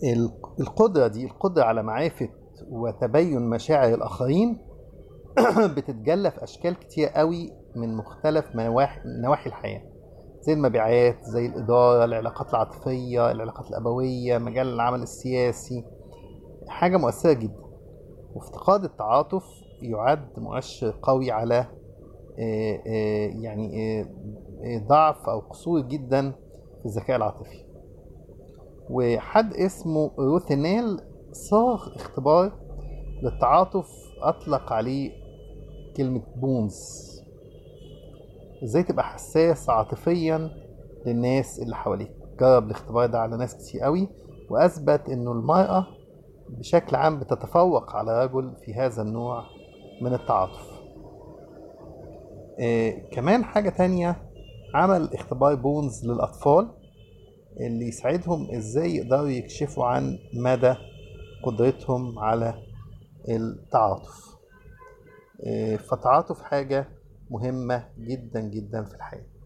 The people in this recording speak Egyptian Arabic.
الق- القدرة دي القدرة على معرفة وتبين مشاعر الآخرين بتتجلى في أشكال كتير قوي من مختلف نواحي نواحي الحياة زي المبيعات زي الإدارة العلاقات العاطفية العلاقات الأبوية مجال العمل السياسي حاجة مؤثرة جدا وافتقاد التعاطف يعد مؤشر قوي على آه، آه، يعني آه، آه، ضعف أو قصور جدا في الذكاء العاطفي وحد اسمه روثينيل صاغ اختبار للتعاطف أطلق عليه كلمة بونز ازاي تبقى حساس عاطفيا للناس اللي حواليك جرب الاختبار ده على ناس كتير قوي وأثبت إنه المرأة بشكل عام بتتفوق على الرجل في هذا النوع من التعاطف آه كمان حاجة تانية عمل اختبار بونز للأطفال اللي يساعدهم ازاي يقدروا يكشفوا عن مدى قدرتهم على التعاطف آه، فالتعاطف حاجة مهمة جدا جدا في الحياة